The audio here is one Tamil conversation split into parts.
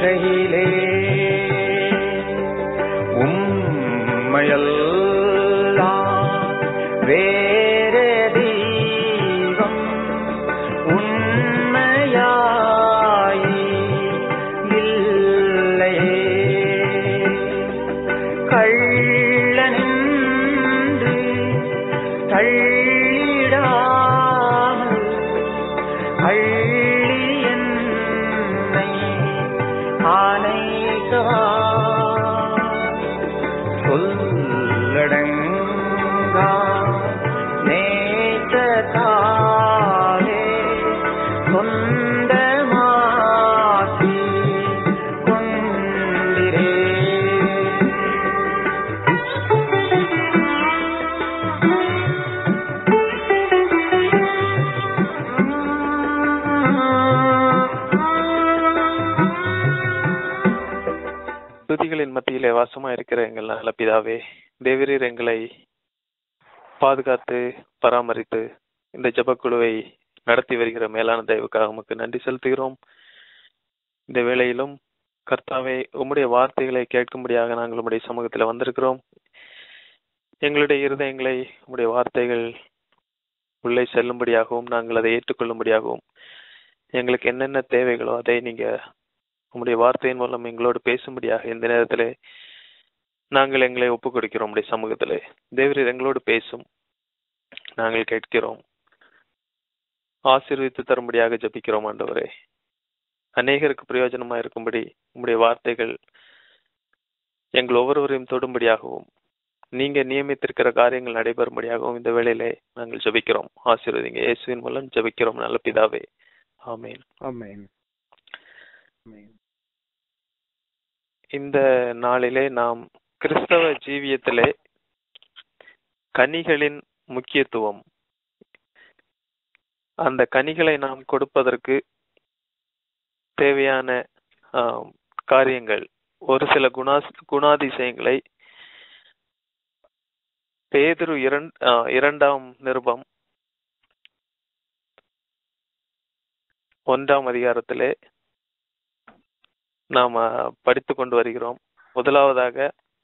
வாழ்க்கையிலே உம்மையெல்லாம் வேறு தெய்வம் உண்மையாய் இல்லையே கள்ளனின்று தள்ளிடாமல் அள்ளி என்னை ஆனைக்கவா சொல்லடங்கா நேற்றத்தாலே சொந்தமாக்கி கொண்டிரே துதிகளின் மத்தியிலே வாசமா இருக்கிற எங்கள் நல்ல பிதாவே தேவரீர் எங்களை பாதுகாத்து பராமரித்து இந்த ஜெபக்குழுவை நடத்தி வருகிற மேலான தயவுக்காக உமக்கு நன்றி செலுத்துகிறோம் இந்த வேளையிலும் கர்த்தாவே உம்முடைய வார்த்தைகளை கேட்கும்படியாக நாங்கள் உம்முடைய சமூகத்தில் வந்திருக்கிறோம் எங்களுடைய இருதயங்களை உம்முடைய வார்த்தைகள் உள்ளே செல்லும்படியாகவும் நாங்கள் அதை ஏற்றுக்கொள்ளும்படியாகவும் எங்களுக்கு என்னென்ன தேவைகளோ அதை நீங்க உம்முடைய வார்த்தையின் மூலம் எங்களோடு பேசும்படியாக இந்த நேரத்திலே நாங்கள் எங்களை ஒப்புக் கொடுக்கிறோம் உம்முடைய சமூகத்திலே தேவரீர் எங்களோடு பேசும் நாங்கள் கேட்கிறோம் ஆசீர்வித்து தரும்படியாக ஜெபிக்கிறோம் ஆண்டவரே அநேகருக்கு பிரயோஜனமா இருக்கும்படி உம்முடைய வார்த்தைகள் எங்கள் ஒவ்வொருவரையும் தொடும்படியாகவும் நீங்க நியமித்திருக்கிற காரியங்கள் நடைபெறும்படியாகவும் இந்த வேளையிலே நாங்கள் ஜெபிக்கிறோம் ஆசீர்வதிங்க இயேசுவின் மூலம் ஜெபிக்கிறோம் நல்ல பிதாவே ஆமென் ஆமென் ஆமென் இந்த நாளிலே நாம் கிறிஸ்தவ ஜீவியத்திலே கனிகளின் முக்கியத்துவம் அந்த கனிகளை நாம் கொடுப்பதற்கு தேவையான ஆம், காரியங்கள் ஒரு சில குணா குணாதிசயங்களை பேதுரு இரண் ஆ, இரண்டாம் நிருபம் ஒன்றாம் அதிகாரத்திலே நாம் படித்து கொண்டு வருகிறோம் முதலாவதாக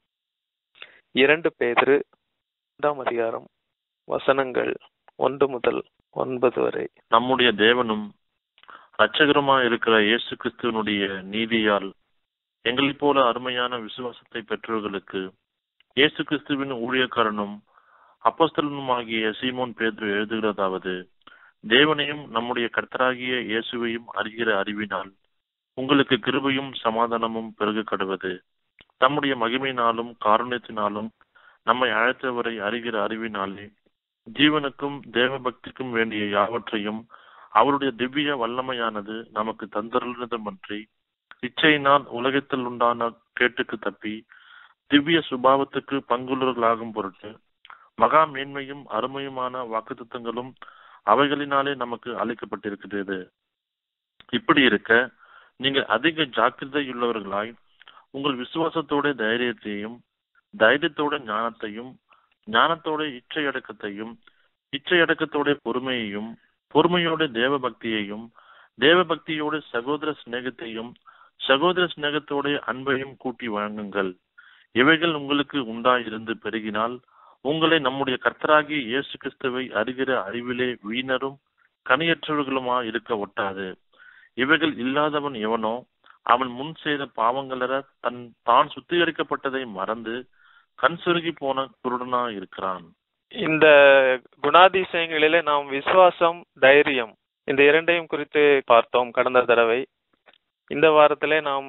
இரண்டு பேதிரு இரண்டாம் அதிகாரம் வசனங்கள் ஒன்று முதல் ஒன்பது வரை நம்முடைய தேவனும் இரட்சகருமாய் இருக்கிற இயேசு கிறிஸ்துவனுடைய நீதியால் எங்களைப் போல அருமையான விசுவாசத்தை பெற்றவர்களுக்கு இயேசு கிறிஸ்துவின் ஊழியக்காரனும் அப்போஸ்தலனுமாகிய சீமோன் பேதுரு எழுதுகிறதாவது தேவனையும் நம்முடைய கர்த்தராகிய இயேசுவையும் அறிகிற அறிவினால் உங்களுக்கு கிருபையும் சமாதானமும் பெருக கடுவது தம்முடைய மகிமையினாலும் காருண்யத்தினாலும் நம்மை அழைத்தவரை அறிகிற அறிவினாலே ஜீவனுக்கும் தேவபக்திக்கும் வேண்டிய யாவற்றையும் அவருடைய திவ்ய வல்லமையானது நமக்கு தந்தருளினதுமன்றி இச்சையினால் உலகத்தில் உண்டான கேட்டுக்கு தப்பி திவ்ய சுபாவத்துக்கு பங்குள்ளவர்களாகும் பொருட்டு மகா மேன்மையும் அருமையுமான வாக்குத்தத்தங்களும் அவைகளினாலே நமக்கு அளிக்கப்பட்டிருக்கிறது இப்படி இருக்க நீங்கள் அதிக ஜாக்கிரதையுள்ளவர்களாய் உங்கள் விசுவாசத்தோட தைரியத்தையும் தைரியத்தோட ஞானத்தையும் ஞானத்தோட இச்சை அடக்கத்தையும் இச்சை அடக்கத்தோட பொறுமையையும் பொறுமையோட தேவ பக்தியையும் தேவ பக்தியோட சகோதர சிநேகத்தையும் சகோதர சிநேகத்தோட அன்பையும் கூட்டி வழங்குங்கள் இவைகள் உங்களுக்கு உண்டாயிருந்து பெருகினால் உங்களை நம்முடைய கர்த்தராகிய இயேசு கிறிஸ்துவை அறிகிற அறிவிலே வீணரும் கனியற்றவர்களுமா இருக்க ஒட்டாது இவைகள் இல்லாதவன் எவனோ அவன் முன் செய்த பாவங்களற தன் தான் சுத்திகரிக்கப்பட்டதை மறந்து கண் சுருகி போன குருடனா இருக்கிறான் இந்த குணாதிசயங்களிலே நாம் விசுவாசம் தைரியம் இந்த இரண்டையும் குறித்து பார்த்தோம் கடந்த தடவை இந்த வாரத்திலே நாம்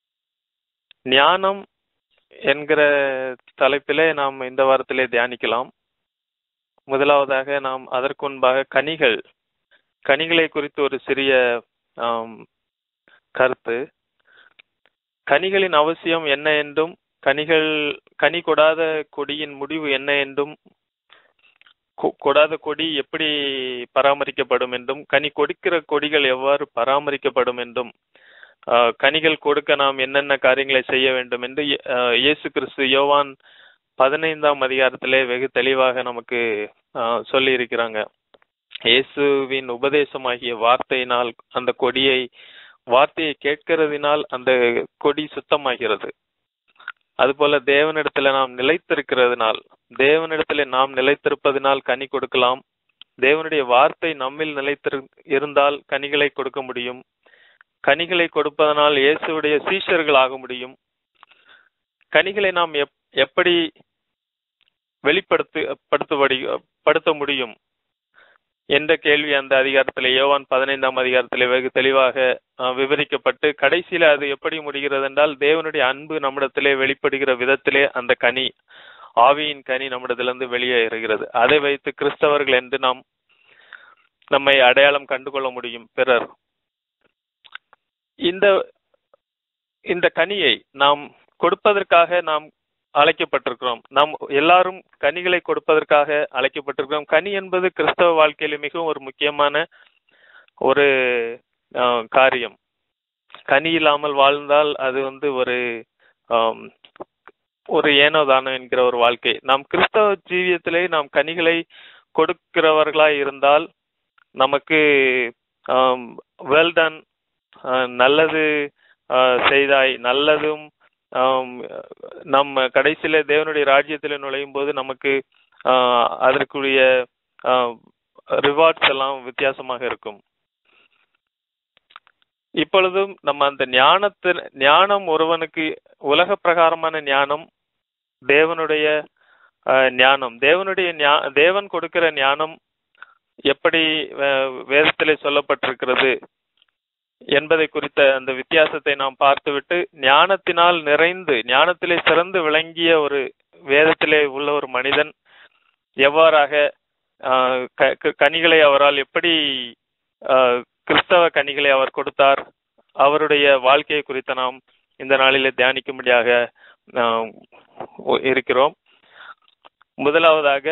ஞானம் என்கிற தலைப்பிலே நாம் இந்த வாரத்திலே தியானிக்கலாம் முதலாவதாக நாம் அதற்கு முன்பாக கனிகள் கனிகளை குறித்து ஒரு சிறிய ஆம், கருத்து கனிகளின் அவசியம் என்ன என்றும் கனிகள் கனி கொடாத கொடியின் முடிவு என்ன என்றும் கொ- கொடாத கொடி எப்படி பராமரிக்கப்படும் என்றும் கனி கொடுக்கிற கொடிகள் எவ்வாறு பராமரிக்கப்படும் என்றும் ஆஹ், கனிகள் கொடுக்க நாம் என்னென்ன காரியங்களை செய்ய வேண்டும் என்று இயே- ஆஹ், இயேசு கிறிஸ்து யோவான் பதினைந்தாம் அதிகாரத்திலே வெகு தெளிவாக நமக்கு ஆஹ், சொல்லி இருக்கிறாங்க இயேசுவின் உபதேசமாகிய வார்த்தையினால் அந்த கொடியை வார்த்தையை கேட்கிறதினால் அந்த கொடி சுத்தமாகிறது அதுபோல தேவனிடத்துல நாம் நிலைத்திருக்கிறதுனால் தேவனிடத்துல நாம் நிலைத்திருப்பதினால் கனி கொடுக்கலாம் தேவனுடைய வார்த்தை நம்மில் நிலைத்திரு இருந்தால் கனிகளை கொடுக்க முடியும் கனிகளை கொடுப்பதனால் இயேசுவுடைய சீஷர்கள் ஆக முடியும் கனிகளை நாம் எப் எப்படி வெளிப்படுத்து படுத்துபடி படுத்த முடியும் என்ற கேள்வி அந்த அதிகாரத்தில் யோவான் பதினைந்தாம் அதிகாரத்தில் வெகு தெளிவாக அஹ், விவரிக்கப்பட்டு கடைசியில அது எப்படி முடிகிறது என்றால் தேவனுடைய அன்பு நம்மிடத்திலே வெளிப்படுகிற விதத்திலே அந்த கனி ஆவியின் கனி நம்மிடத்திலிருந்து வெளியே இருக்கிறது அதை வைத்து கிறிஸ்தவர்கள் என்று நாம் நம்மை அடையாளம் கண்டுகொள்ள முடியும் பிறர் இந்த இந்த கனியை நாம் கொடுப்பதற்காக நாம் அழைக்கப்பட்டிருக்கிறோம் நாம் எல்லாரும் கனிகளை கொடுப்பதற்காக அழைக்கப்பட்டிருக்கிறோம் கனி என்பது கிறிஸ்தவ வாழ்க்கையில மிகவும் ஒரு முக்கியமான ஒரு அஹ், காரியம் கனி இல்லாமல் வாழ்ந்தால் அது வந்து ஒரு ஆம், ஒரு ஏனோ தானோ என்கிற ஒரு வாழ்க்கை நாம் கிறிஸ்தவ ஜீவியத்திலே நாம் கனிகளை கொடுக்கிறவர்களாய் இருந்தால் நமக்கு வெல் டன் நல்லது ஆஹ், செய்தாய் நல்லதும் ஆம், நம்ம கடைசியில தேவனுடைய ராஜ்யத்தில் நுழையும் போது நமக்கு ஆஹ், அதற்குரிய ரிவார்ட்ஸ் எல்லாம் வித்தியாசமாக இருக்கும் இப்பொழுதும் நம்ம அந்த ஞானத்தின் ஞானம் ஒருவனுக்கு உலக பிரகாரமான ஞானம் தேவனுடைய ஆஹ், ஞானம் தேவனுடைய ஞா- தேவன் கொடுக்கிற ஞானம் எப்படி வே- வேதத்திலே சொல்லப்பட்டிருக்கிறது என்பதை குறித்த அந்த வித்தியாசத்தை நாம் பார்த்துவிட்டு ஞானத்தினால் நிறைந்து ஞானத்திலே சிறந்து விளங்கிய ஒரு வேதத்திலே உள்ள ஒரு மனிதன் எவ்வாறாக ஆஹ், க- க- கனிகளை அவரால் எப்படி ஆஹ், கிறிஸ்தவ கனிகளை அவர் கொடுத்தார் அவருடைய வாழ்க்கையை குறித்து நாம் இந்த நாளிலே தியானிக்கும்படியாக ஆஹ், இருக்கிறோம் முதலாவதாக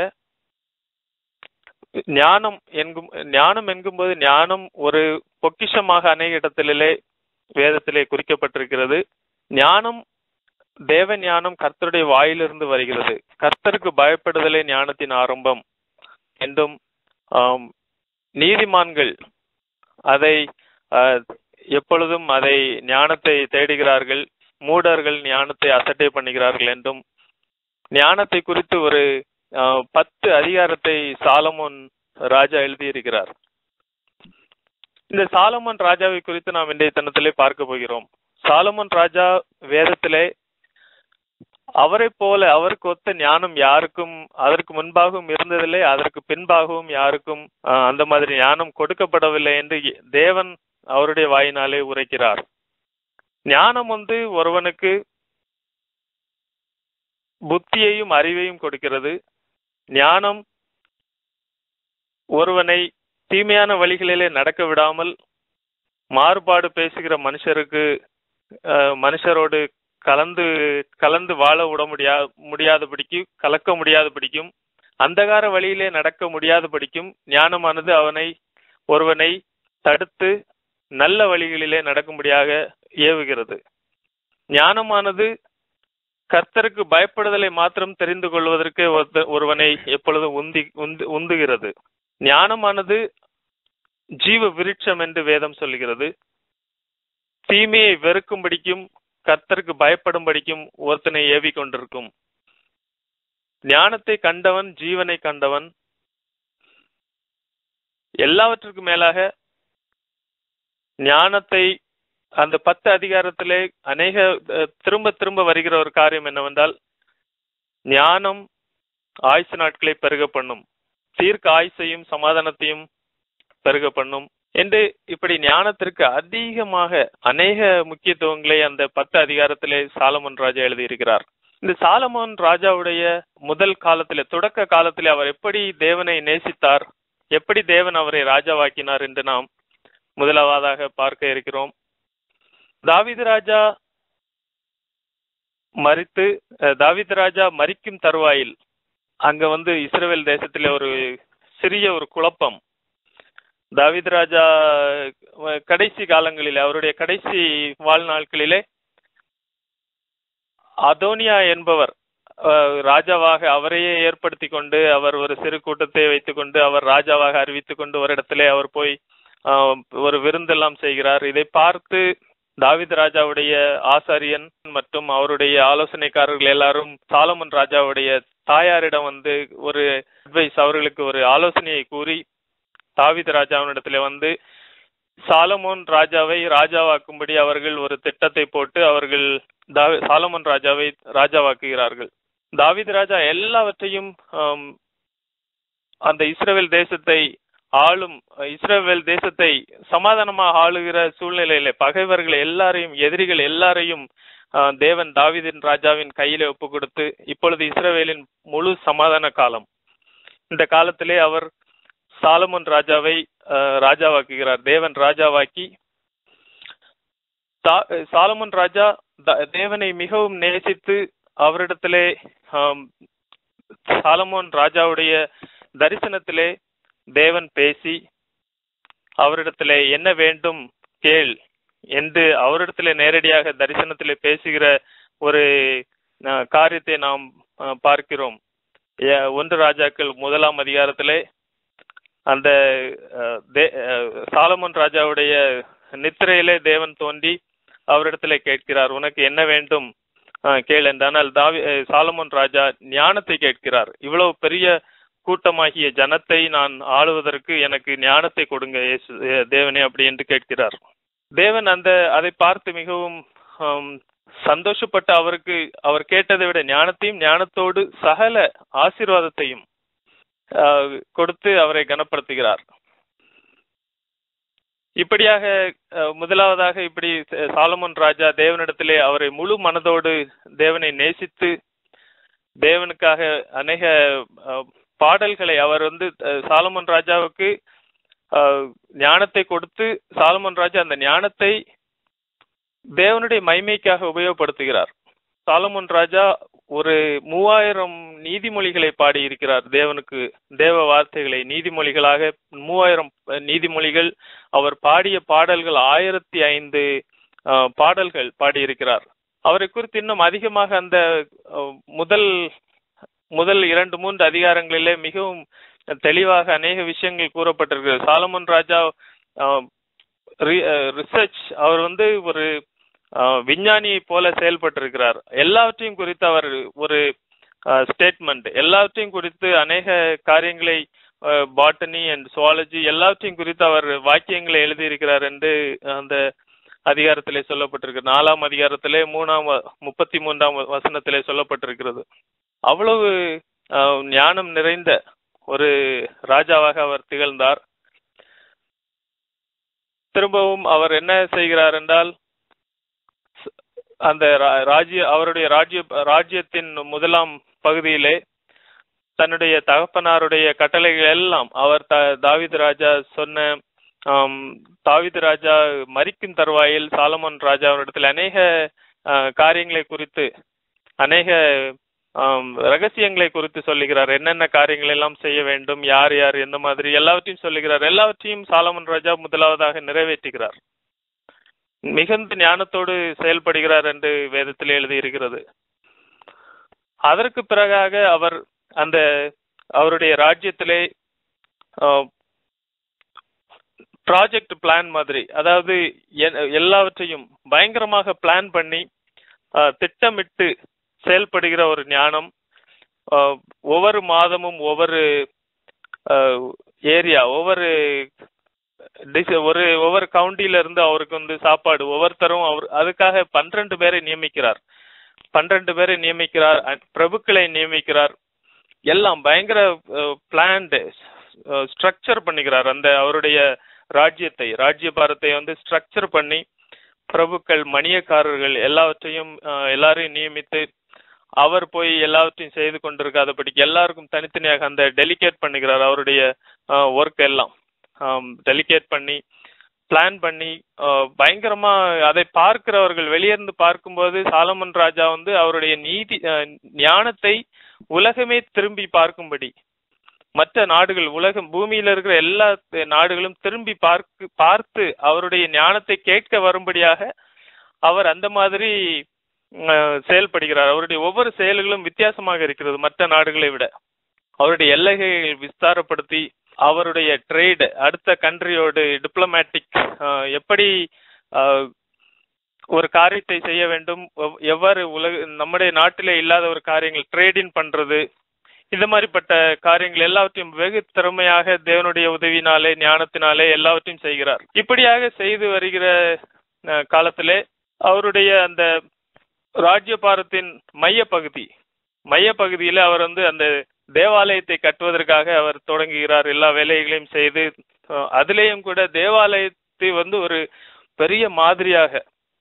ஞானம் என்கும் ஞானம் என்கும்போது ஞானம் ஒரு பொக்கிஷமாக அநேக இடத்திலே வேதத்திலே குறிக்கப்பட்டிருக்கிறது ஞானம் தேவ ஞானம் கர்த்தருடைய வாயிலிருந்து வருகிறது கர்த்தருக்கு பயப்படுதலே ஞானத்தின் ஆரம்பம் என்றும் ஆம், நீதிமான்கள் அதை ஆஹ், எப்பொழுதும் அதை ஞானத்தை தேடுகிறார்கள் மூடர்கள் ஞானத்தை அசட்டை பண்ணுகிறார்கள் என்றும் ஞானத்தை குறித்து ஒரு ஆஹ், பத்து அதிகாரத்தை சாலமோன் ராஜா எழுதியிருக்கிறார் இந்த சாலமோன் ராஜாவை குறித்து நாம் இன்றைய தினத்திலே பார்க்க போகிறோம் சாலமோன் ராஜா வேதத்திலே அவரை போல அவருக்கு ஒத்த ஞானம் யாருக்கும் அதற்கு முன்பாகவும் இருந்ததில்லை அதற்கு பின்பாகவும் யாருக்கும் ஆஹ், அந்த மாதிரி ஞானம் கொடுக்கப்படவில்லை என்று தேவன் அவருடைய வாயினாலே உரைக்கிறார் ஞானம் வந்து ஒருவனுக்கு புத்தியையும் அறிவையும் கொடுக்கிறது ஞானம் ஒருவனை தீமையான வழிகளிலே நடக்க விடாமல் மாறுபாடு பேசுகிற மனுஷருக்கு அஹ், மனுஷரோடு கலந்து கலந்து வாழ விட முடியா முடியாதபடிக்கு கலக்க முடியாதபடிக்கும் அந்தகார வழியிலே நடக்க முடியாதபடிக்கும் ஞானமானது அவனை ஒருவனை தடுத்து நல்ல வழிகளிலே நடக்கும்படியாக ஏவுகிறது ஞானமானது கர்த்தருக்கு பயப்படுதலை மாத்திரம் தெரிந்து கொள்வதற்கு ஒருத்த- ஒருவனை எப்பொழுதும் உந்தி உந்து உந்துகிறது ஞானமானது ஜீவ விருட்சம் என்று வேதம் சொல்கிறது தீமையை வெறுக்கும்படிக்கும் கர்த்தருக்கு பயப்படும்படிக்கும் ஒருத்தனை ஏவி கொண்டிருக்கும் ஞானத்தை கண்டவன் ஜீவனை கண்டவன் எல்லாவற்றுக்கும் மேலாக ஞானத்தை அந்த பத்து அதிகாரத்திலே அநேக அஹ், திரும்ப திரும்ப வருகிற ஒரு காரியம் என்னவென்றால் ஞானம் ஆயுசு நாட்களை பெருக பண்ணும் தீர்க்க ஆயுசையும் சமாதானத்தையும் பெருக பண்ணும் என்று இப்படி ஞானத்திற்கு அதிகமாக அநேக முக்கியத்துவங்களை அந்த பத்து அதிகாரத்திலே சாலமன் ராஜா எழுதியிருக்கிறார் இந்த சாலமோன் ராஜாவுடைய முதல் காலத்திலே தொடக்க காலத்திலே அவர் எப்படி தேவனை நேசித்தார் எப்படி தேவன் அவரை ராஜாவாக்கினார் என்று நாம் முதலாவதாக பார்க்க இருக்கிறோம் தாவீது ராஜா மரித்து அஹ், தாவீது ராஜா மரிக்கும் தருவாயில் அங்க வந்து இஸ்ரவேல் தேசத்திலே ஒரு சிறிய ஒரு குழப்பம் தாவீது ராஜா அஹ், கடைசி காலங்களிலே அவருடைய கடைசி வாழ்நாட்களிலே அதோனியா என்பவர் அஹ், ராஜாவாக அவரையே ஏற்படுத்தி கொண்டு அவர் ஒரு சிறு கூட்டத்தை வைத்துக்கொண்டு அவர் ராஜாவாக அறிவித்துக் கொண்டு ஒரு இடத்திலே அவர் போய் ஆஹ், ஒரு விருந்தெல்லாம் செய்கிறார் இதை பார்த்து தாவீது ராஜாவுடைய ஆசாரியன் மற்றும் அவருடைய ஆலோசனைக்காரர்கள் எல்லாரும் சாலமன் ராஜாவுடைய தாயாரிடம் வந்து ஒரு அட்வைஸ் அவர்களுக்கு ஒரு ஆலோசனையை கூறி தாவீது ராஜாவினிடத்துல வந்து சாலமோன் ராஜாவை ராஜாவாக்கும்படி அவர்கள் ஒரு திட்டத்தை போட்டு அவர்கள் தாவி- சாலமோன் ராஜாவை ராஜாவாக்குகிறார்கள் தாவீது ராஜா எல்லாவற்றையும் ஆம், அந்த இஸ்ரவேல் தேசத்தை ஆளும் இஸ்ரவேல் தேசத்தை சமாதானமாக ஆளுகிற சூழ்நிலையில பகைவர்கள் எல்லாரையும் எதிரிகள் எல்லாரையும் ஆ, தேவன் தாவீதின் ராஜாவின் கையிலே ஒப்பு கொடுத்து இப்பொழுது இஸ்ரவேலின் முழு சமாதான காலம் இந்த காலத்திலே அவர் சாலமோன் ராஜாவை ஆ, ராஜாவாக்குகிறார் தேவன் ராஜாவாக்கி சா- சாலமோன் ராஜா த- தேவனை மிகவும் நேசித்து அவரிடத்திலே ஆம், சாலமோன் ராஜாவுடைய தரிசனத்திலே தேவன் பேசி அவரிடத்திலே என்ன வேண்டும் கேள் என்று அவரிடத்திலே நேரடியாக தரிசனத்திலே பேசுகிற ஒரு அஹ், காரியத்தை நாம் அஹ், பார்க்கிறோம் எ- ஒன்று ராஜாக்கள் முதலாம் அதிகாரத்திலே அந்த அஹ், தே- அஹ், சாலமோன் ராஜாவுடைய நித்திரையிலே தேவன் தோன்றி அவரிடத்திலே கேட்கிறார் உனக்கு என்ன வேண்டும் அஹ், கேள் என்று ஆனால் தாவி அஹ், சாலமோன் ராஜா ஞானத்தை கேட்கிறார் இவ்வளவு பெரிய கூட்டமாகிய ஜனத்தை நான் ஆளுவதற்கு எனக்கு ஞானத்தை கொடுங்க இயேசு அஹ், தேவனே அப்படி என்று கேட்கிறார் தேவன் அந்த அதை பார்த்து மிகவும் ஆம், சந்தோஷப்பட்டு அவருக்கு அவர் கேட்டதை விட ஞானத்தையும் ஞானத்தோடு சகல ஆசீர்வாதத்தையும் ஆஹ், கொடுத்து அவரை கனப்படுத்துகிறார் இப்படியாக அஹ், முதலாவதாக இப்படி ச- சாலமோன் ராஜா தேவனிடத்திலே அவரை முழு மனதோடு தேவனை நேசித்து தேவனுக்காக அநேக அஹ், பாடல்களை அவர் வந்து அஹ், சாலமோன் ராஜாவுக்கு அஹ், ஞானத்தை கொடுத்து சாலமோன் ராஜா அந்த ஞானத்தை தேவனுடைய மைமைக்காக உபயோகப்படுத்துகிறார் சாலமோன் ராஜா ஒரு மூவாயிரம் நீதிமொழிகளை பாடி இருக்கிறார் தேவனுக்கு தேவ வார்த்தைகளை நீதிமொழிகளாக மூவாயிரம் அஹ், நீதிமொழிகள் அவர் பாடிய பாடல்கள் ஆயிரத்தி ஐந்து அஹ், பாடல்கள் பாடியிருக்கிறார் அவரை குறித்து இன்னும் அதிகமாக அந்த அஹ், முதல் முதல் இரண்டு மூன்று அதிகாரங்களிலே மிகவும் தெளிவாக அநேக விஷயங்கள் கூறப்பட்டிருக்கிறது சாலமன் ராஜா ரிசர்ச் அவர் வந்து ஒரு அஹ், விஞ்ஞானியை போல செயல்பட்டிருக்கிறார் எல்லாவற்றையும் குறித்து அவர் ஒரு ஸ்டேட்மெண்ட் எல்லாவற்றையும் குறித்து அநேக காரியங்களை பாட்டனி அண்ட் சுவாலஜி எல்லாவற்றையும் குறித்து அவர் வாக்கியங்களை எழுதியிருக்கிறார் என்று அந்த அதிகாரத்திலே சொல்லப்பட்டிருக்கு நாலாம் அதிகாரத்திலே மூணாம் வ- முப்பத்தி மூன்றாம் வ- வசனத்திலே சொல்லப்பட்டிருக்கிறது அவ்வளவு அஹ், ஞானம் நிறைந்த ஒரு ராஜாவாக அவர் திகழ்ந்தார் திரும்பவும் அவர் என்ன செய்கிறார் என்றால் ஸ்- அந்த ரா- ராஜ்ய அவருடைய ராஜ்ய ராஜ்யத்தின் முதலாம் பகுதியிலே தன்னுடைய தகப்பனாருடைய கட்டளைகள் எல்லாம் அவர் த தாவீது ராஜா சொன்ன ஆம், தாவீது ராஜா மரிக்கும் தருவாயில் சாலமோன் ராஜாவினிடத்தில் அநேக ஆஹ், காரியங்களை குறித்து அநேக ஆம், ரகசியங்களை குறித்து சொல்லுகிறார் என்னென்ன காரியங்கள் எல்லாம் செய்ய வேண்டும் யார் யார் எந்த மாதிரி எல்லாவற்றையும் சொல்லுகிறார் எல்லாவற்றையும் சாலமன் ராஜா முதலாவதாக நிறைவேற்றுகிறார் மிகுந்த ஞானத்தோடு செயல்படுகிறார் என்று வேதத்தில் எழுதியிருக்கிறது அதற்கு பிறகாக அவர் அந்த அவருடைய ராஜ்யத்திலே ப்ராஜெக்ட் பிளான் மாதிரி அதாவது எ- எல்லாவற்றையும் பயங்கரமாக பிளான் பண்ணி அஹ், திட்டமிட்டு செயல்படுகிற ஒரு ஞானம் அஹ், ஒவ்வொரு மாதமும் ஒவ்வொரு ஏரியா ஒவ்வொரு டிஸ் ஒரு ஒவ்வொரு கவுண்டில இருந்து அவருக்கு வந்து சாப்பாடு ஒவ்வொருத்தரும் அவர் அதுக்காக பன்னிரண்டு பேரை நியமிக்கிறார் பன்னிரண்டு பேரை நியமிக்கிறார் அ- பிரபுக்களை நியமிக்கிறார் எல்லாம் பயங்கர பிளான்டு ஸ்ட்ரக்சர் பண்ணுகிறார் அந்த அவருடைய ராஜ்யத்தை ராஜ்ய பாரத்தை வந்து ஸ்ட்ரக்சர் பண்ணி பிரபுக்கள் மணியக்காரர்கள் எல்லாவற்றையும் அஹ், எல்லாரையும் நியமித்து அவர் போய் எல்லாவற்றையும் செய்து கொண்டிருக்காதபடிக்கு எல்லாருக்கும் தனித்தனியாக அந்த டெலிகேட் பண்ணுகிறார் அவருடைய ஒர்க் எல்லாம் டெலிகேட் பண்ணி பிளான் பண்ணி அஹ், பயங்கரமா அதை பார்க்கிறவர்கள் வெளியிருந்து பார்க்கும்போது சாலமன் ராஜா வந்து அவருடைய நீதி அஹ், ஞானத்தை உலகமே திரும்பி பார்க்கும்படி மற்ற நாடுகள் உலகம் பூமியில இருக்கிற எல்லா நாடுகளும் திரும்பி பார்க்கு பார்த்து அவருடைய ஞானத்தை கேட்க வரும்படியாக அவர் அந்த மாதிரி அஹ், செயல்படுகிறார் அவருடைய ஒவ்வொரு செயல்களும் வித்தியாசமாக இருக்கிறது மற்ற நாடுகளை விட அவருடைய எல்லைகளை விஸ்தாரப்படுத்தி அவருடைய ட்ரேடு அடுத்த கண்ட்ரியோடு டிப்ளமேட்டிக் எப்படி அஹ், ஒரு காரியத்தை செய்ய வேண்டும் எவ்- எவ்வாறு உலக நம்முடைய நாட்டிலே இல்லாத ஒரு காரியங்கள் ட்ரேடின் பண்றது இந்த மாதிரிப்பட்ட காரியங்கள் எல்லாவற்றையும் வெகு திறமையாக தேவனுடைய உதவினாலே ஞானத்தினாலே எல்லாவற்றையும் செய்கிறார் இப்படியாக செய்து வருகிற அஹ், காலத்திலே அவருடைய அந்த ராஜ்யபாரத்தின் மைய பகுதி மைய பகுதியில அவர் வந்து அந்த தேவாலயத்தை கட்டுவதற்காக அவர் தொடங்குகிறார் எல்லா வேலைகளையும் செய்து அஹ், அதிலேயும் கூட தேவாலயத்தை வந்து ஒரு பெரிய மாதிரியாக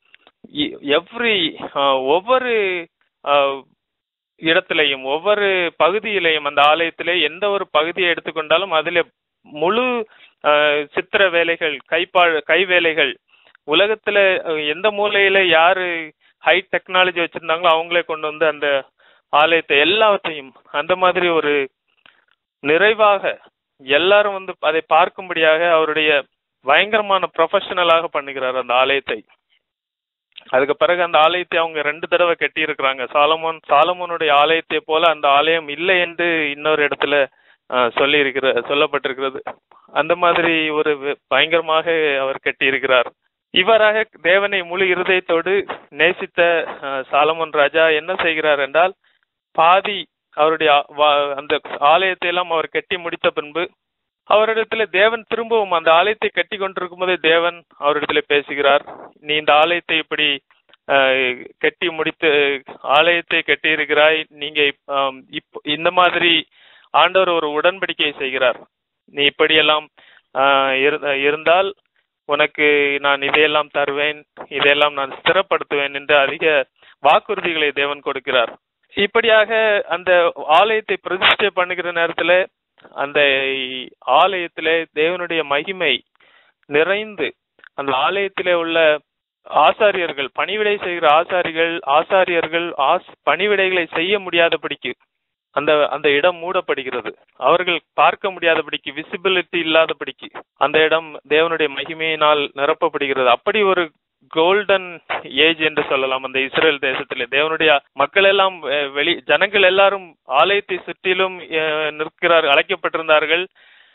எவ்ரி ஒவ்வொரு அஹ், இடத்திலையும் ஒவ்வொரு பகுதியிலையும் அந்த ஆலயத்திலே எந்த ஒரு பகுதியை எடுத்துக்கொண்டாலும் அதிலே முழு அஹ், சித்திர வேலைகள் கைப்பா கை வேலைகள் உலகத்துல அஹ், எந்த மூலையில யாரு ஹை டெக்னாலஜி வச்சிருந்தாங்களோ அவங்களே கொண்டு வந்து அந்த ஆலயத்தை எல்லாவற்றையும் அந்த மாதிரி ஒரு நிறைவாக எல்லாரும் வந்து அதை பார்க்கும்படியாக அவருடைய பயங்கரமான ப்ரொஃபஷனலாக பண்ணுகிறார் அந்த ஆலயத்தை அதுக்கு பிறகு அந்த ஆலயத்தை அவங்க ரெண்டு தடவை கட்டி இருக்கிறாங்க சாலமோன் சாலமோனுடைய ஆலயத்தை போல அந்த ஆலயம் இல்லை என்று இன்னொரு இடத்துல சொல்லி இருக்கிற சொல்லப்பட்டிருக்கிறது அந்த மாதிரி ஒரு வே- பயங்கரமாக அவர் கட்டி இருக்கிறார் இவ்வாறாக தேவனை முழு இருதயத்தோடு நேசித்த அஹ், சாலமோன் ராஜா என்ன செய்கிறார் என்றால் பாதி அவருடைய ஆ- வா- அந்த ஆலயத்தை எல்லாம் அவர் கட்டி முடித்த பின்பு அவரிடத்துல தேவன் திரும்பவும் அந்த ஆலயத்தை கட்டி கொண்டிருக்கும் போதே தேவன் அவரிடத்துல பேசுகிறார் நீ இந்த ஆலயத்தை இப்படி அஹ், கட்டி முடித்து ஆலயத்தை கட்டி இருக்கிறாய் நீங்க இப்- ஆம், இப் இந்த மாதிரி ஆண்டவர் ஒரு உடன்படிக்கை செய்கிறார் நீ இப்படியெல்லாம் ஆஹ், இரு- இருந்தால் உனக்கு நான் இதையெல்லாம் தருவேன் இதையெல்லாம் நான் ஸ்திரப்படுத்துவேன் என்று அதிக வாக்குறுதிகளை தேவன் கொடுக்கிறார் இப்படியாக அந்த ஆலயத்தை பிரதிஷ்டை பண்ணுகிற நேரத்துல அந்த ஆலயத்திலே தேவனுடைய மகிமை நிறைந்து அந்த ஆலயத்திலே உள்ள ஆசாரியர்கள் பணிவிடை செய்கிற ஆசாரிகள் ஆசாரியர்கள் ஆஸ் பணிவிடைகளை செய்ய முடியாதபடிக்கு அந்த அந்த இடம் மூடப்படுகிறது அவர்கள் பார்க்க முடியாதபடிக்கு விசிபிலிட்டி இல்லாதபடிக்கு அந்த இடம் தேவனுடைய மகிமையினால் நிரப்பப்படுகிறது அப்படி ஒரு கோல்டன் ஏஜ் என்று சொல்லலாம் அந்த இஸ்ரேல் தேசத்திலே தேவனுடைய மக்கள் எல்லாம் அஹ், வெளி ஜனங்கள் எல்லாரும் ஆலயத்தை சுற்றிலும் அஹ், நிற்கிறார் அழைக்கப்பட்டிருந்தார்கள்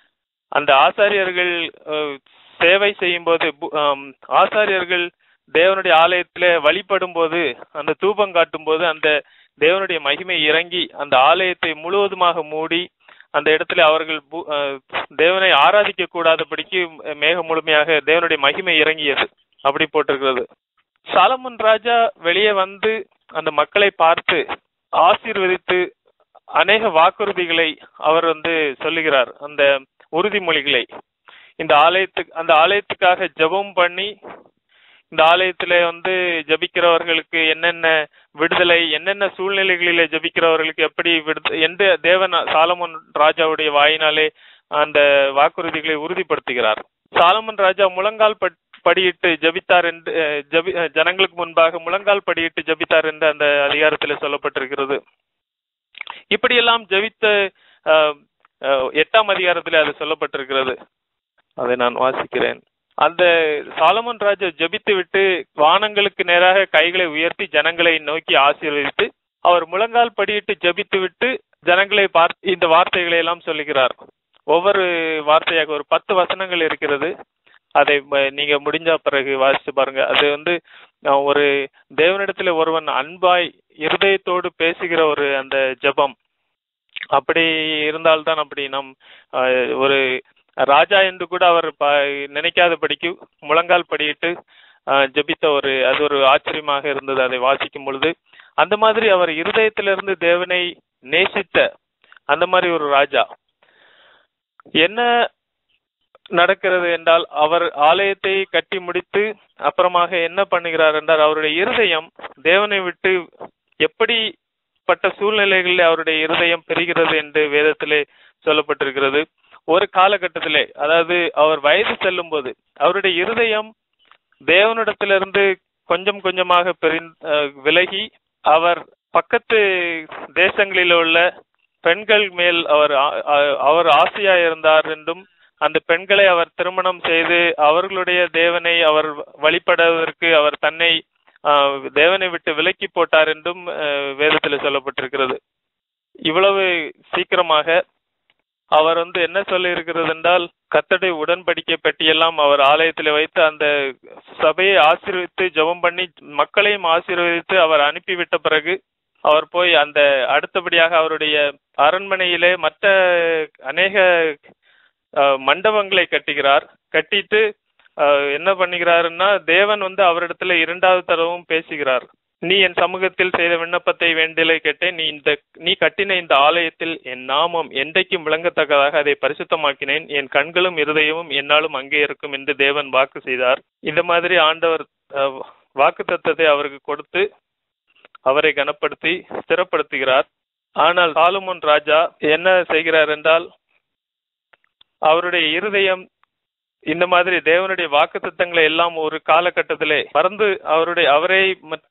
அந்த ஆசாரியர்கள் அஹ், சேவை செய்யும் போது ஆசாரியர்கள் தேவனுடைய ஆலயத்திலே வழிபடும் போது அந்த தூபம் காட்டும் போது அந்த தேவனுடைய மகிமை இறங்கி அந்த ஆலயத்தை முழுவதுமாக மூடி அந்த இடத்துல அவர்கள் பு- அஹ், தேவனை ஆராதிக்க கூடாதபடிக்கு மேகம் முழுமையாக தேவனுடைய மகிமை இறங்கியது அப்படி போட்டிருக்கிறது சாலமன் ராஜா வெளியே வந்து அந்த மக்களை பார்த்து ஆசீர்வதித்து அநேக வாக்குறுதிகளை அவர் வந்து சொல்லுகிறார் அந்த உறுதிமொழிகளை இந்த ஆலயத்துக்கு அந்த ஆலயத்துக்காக ஜெபம் பண்ணி இந்த ஆலயத்திலே வந்து ஜெபிக்கிறவர்களுக்கு என்னென்ன விடுதலை என்னென்ன சூழ்நிலைகளிலே ஜெபிக்கிறவர்களுக்கு எப்படி விடுத எந்த தேவன் சாலமன் ராஜாவுடைய வாயினாலே அந்த வாக்குறுதிகளை உறுதிப்படுத்துகிறார் சாலமன் ராஜா முழங்கால் பட்- படியிட்டு ஜெபித்தார் என்று அஹ், ஜெபி அஹ், ஜனங்களுக்கு முன்பாக முழங்கால் படியிட்டு ஜெபித்தார் என்று அந்த அதிகாரத்தில் சொல்லப்பட்டிருக்கிறது இப்படியெல்லாம் ஜெபித்த அஹ், அஹ், எட்டாம் அதிகாரத்தில் அது சொல்லப்பட்டிருக்கிறது அதை நான் வாசிக்கிறேன் அந்த சாலமன் ராஜா ஜெபித்து விட்டு வானங்களுக்கு நேராக கைகளை உயர்த்தி ஜனங்களை நோக்கி ஆசீர்வதித்து அவர் முழங்கால் படியிட்டு ஜெபித்து விட்டு ஜனங்களை பார்த்து இந்த வார்த்தைகளை எல்லாம் சொல்லுகிறார் ஒவ்வொரு வார்த்தையாக ஒரு பத்து வசனங்கள் இருக்கிறது அதை ம- நீங்க முடிஞ்ச பிறகு வாசிச்சு பாருங்க அது வந்து அஹ், ஒரு தேவனிடத்துல ஒருவன் அன்பாய் இருதயத்தோடு பேசுகிற ஒரு அந்த ஜெபம் அப்படி இருந்தால்தான் அப்படி நம் அஹ், ஒரு ராஜா என்று கூட அவர் ப- நினைக்காதபடிக்கு முழங்கால் படியிட்டு அஹ், ஜெபித்த ஒரு அது ஒரு ஆச்சரியமாக இருந்தது அதை வாசிக்கும் பொழுது அந்த மாதிரி அவர் இருதயத்திலிருந்து தேவனை நேசித்த அந்த மாதிரி ஒரு ராஜா என்ன நடக்கிறது என்றால் அவர் ஆலயத்தை கட்டி முடித்து அப்புறமாக என்ன பண்ணுகிறார் என்றால் அவருடைய இருதயம் தேவனை விட்டு எப்படிப்பட்ட சூழ்நிலைகளில் அவருடைய இருதயம் பெறுகிறது என்று வேதத்திலே சொல்லப்பட்டிருக்கிறது ஒரு காலகட்டத்திலே அதாவது அவர் வயது செல்லும் போது அவருடைய இருதயம் தேவனிடத்திலிருந்து கொஞ்சம் கொஞ்சமாக பெரிந் அஹ் விலகி அவர் பக்கத்து தேசங்களில் உள்ள பெண்கள் மேல் அவர் ஆ- ஆ- அவர் ஆசையா இருந்தார் என்றும் அந்த பெண்களை அவர் திருமணம் செய்து அவர்களுடைய தேவனை அவர் வழிபடுவதற்கு அவர் தன்னை ஆஹ், தேவனை விட்டு விலக்கி போட்டார் என்றும் ஆஹ், வேதத்தில் சொல்லப்பட்டிருக்கிறது இவ்வளவு சீக்கிரமாக அவர் வந்து என்ன சொல்லி இருக்கிறது என்றால் கத்தடை உடன்படிக்கை பெட்டியெல்லாம் அவர் ஆலயத்தில் வைத்து அந்த சபையை ஆசீர்வதித்து ஜெபம் பண்ணி மக்களையும் ஆசீர்வதித்து அவர் அனுப்பிவிட்ட பிறகு அவர் போய் அந்த அடுத்தபடியாக அவருடைய அரண்மனையிலே மற்ற அநேக அஹ், மண்டபங்களை கட்டுகிறார் கட்டிட்டு அஹ், என்ன பண்ணுகிறாருன்னா தேவன் வந்து அவரிடத்துல இரண்டாவது தடவும் பேசுகிறார் நீ என் சமூகத்தில் செய்த விண்ணப்பத்தை வேண்டிலை கேட்டேன் நீ இந்த நீ கட்டின இந்த ஆலயத்தில் என் நாமம் என்றைக்கும் விளங்கத்தக்கதாக அதை பரிசுத்தமாக்கினேன் என் கண்களும் இருதயமும் என்னாலும் அங்கே இருக்கும் என்று தேவன் வாக்கு செய்தார் இந்த மாதிரி ஆண்டவர் வாக்கு தத்தத்தை அவருக்கு கொடுத்து அவரை கனப்படுத்தி ஸ்திரப்படுத்துகிறார் ஆனால் சாலுமோன் ராஜா என்ன செய்கிறார் என்றால் அவருடைய இருதயம் இந்த மாதிரி தேவனுடைய வாக்கு எல்லாம் ஒரு காலகட்டத்திலே மறந்து அவருடைய அவரை மற்ற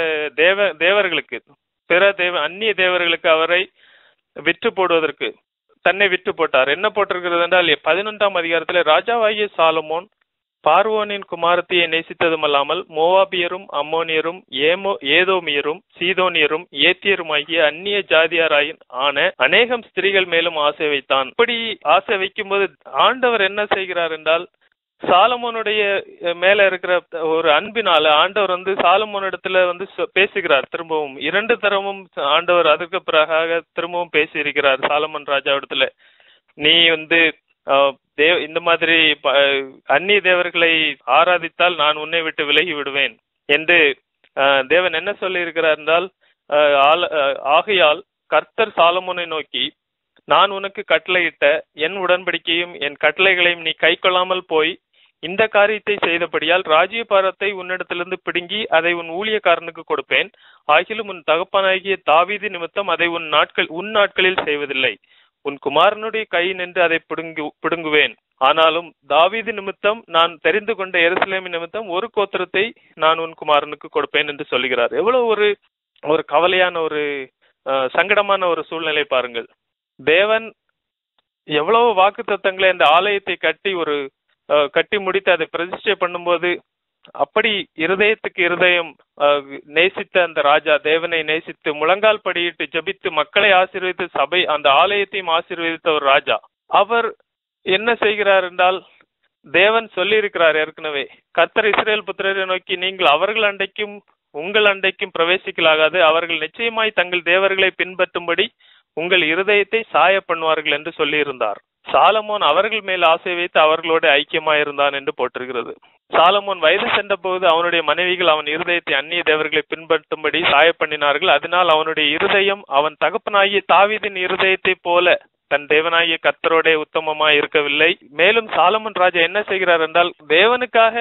தேவ தேவர்களுக்கு பிற தேவ அந்நிய தேவர்களுக்கு அவரை விற்று போடுவதற்கு தன்னை விற்று போட்டார் என்ன போட்டிருக்கிறது என்றால் பதினொன்றாம் அதிகாரத்திலே ராஜாவாகிய சாலமோன் பார்வோனின் குமாரத்தியை நேசித்ததுமல்லாமல் மோவாபியரும் அம்மோனியரும் ஏமோ ஏதோமியரும் சீதோனியரும் ஏத்தியருமாகிய அந்நிய ஜாதியாராயின் ஆன அநேகம் ஸ்திரீகள் மேலும் ஆசை வைத்தான் இப்படி ஆசை வைக்கும்போது ஆண்டவர் என்ன செய்கிறார் என்றால் சாலமோனுடைய அஹ், மேல இருக்கிற ஒரு அன்பினால ஆண்டவர் வந்து சாலமோனிடத்துல வந்து சொ- பேசுகிறார் திரும்பவும் இரண்டு தரமும் ஆண்டவர் அதுக்கு பிறகாக திரும்பவும் பேசி இருக்கிறார் சாலமன் ராஜாவிடத்துல நீ வந்து அஹ், தேவ இந்த மாதிரி ப- அந்நிய தேவர்களை ஆராதித்தால் நான் உன்னை விட்டு விலகி விடுவேன் என்று அஹ், தேவன் என்ன சொல்லி இருக்கிறார் என்றால் அஹ், ஆல- அஹ், ஆகையால் கர்த்தர் சாலமோனை நோக்கி நான் உனக்கு கட்டளையிட்ட என் உடன்படிக்கையும் என் கட்டளைகளையும் நீ கைக்கொள்ளாமல் போய் இந்த காரியத்தை செய்தபடியால் ராஜ்யபாரத்தை உன்னிடத்திலிருந்து பிடுங்கி அதை உன் ஊழியக்காரனுக்கு கொடுப்பேன் ஆகிலும் உன் தகப்பனாகிய தாவீது நிமித்தம் அதை உன் நாட்கள் உன் நாட்களில் செய்வதில்லை உன் குமாரனுடைய கை நின்று அதை பிடுங்கு பிடுங்குவேன் ஆனாலும் தாவீது நிமித்தம் நான் தெரிந்து கொண்ட எருசலேமின் நிமித்தம் ஒரு கோத்திரத்தை நான் உன் குமாரனுக்கு கொடுப்பேன் என்று சொல்லுகிறார் எவ்வளவு ஒரு ஒரு கவலையான ஒரு அஹ், சங்கடமான ஒரு சூழ்நிலை பாருங்கள் தேவன் எவ்வளவு வாக்கு தத்தங்களை அந்த ஆலயத்தை கட்டி ஒரு அஹ், கட்டி முடித்து அதை பிரதிஷ்டை பண்ணும்போது அப்படி இருதயத்துக்கு இருதயம் அஹ், நேசித்த அந்த ராஜா தேவனை நேசித்து முழங்கால் படியிட்டு ஜெபித்து மக்களை ஆசீர்வதித்து சபை அந்த ஆலயத்தையும் ஆசீர்வதித்த ஒரு ராஜா அவர் என்ன செய்கிறார் என்றால் தேவன் சொல்லி இருக்கிறார் ஏற்கனவே கர்த்தர் இஸ்ரேல் புத்திரரை நோக்கி நீங்கள் அவர்கள் அண்டைக்கும் உங்கள் அண்டைக்கும் பிரவேசிக்கலாகாது அவர்கள் நிச்சயமாய் தங்கள் தேவர்களை பின்பற்றும்படி உங்கள் இருதயத்தை சாய பண்ணுவார்கள் என்று சொல்லியிருந்தார் சாலமோன் அவர்கள் மேல் ஆசை வைத்து அவர்களோடு ஐக்கியமாய் இருந்தான் என்று போட்டிருக்கிறது சாலமோன் வயது சென்றபோது அவனுடைய மனைவிகள் அவன் இருதயத்தை அந்நிய தேவர்களை பின்பற்றும்படி சாய பண்ணினார்கள் அதனால் அவனுடைய இருதயம் அவன் தகப்பனாகிய தாவீதின் இருதயத்தைப் போல தன் தேவனாகிய கர்த்தரோடே உத்தமமாய் இருக்கவில்லை மேலும் சாலமன் ராஜா என்ன செய்கிறார் என்றால் தேவனுக்காக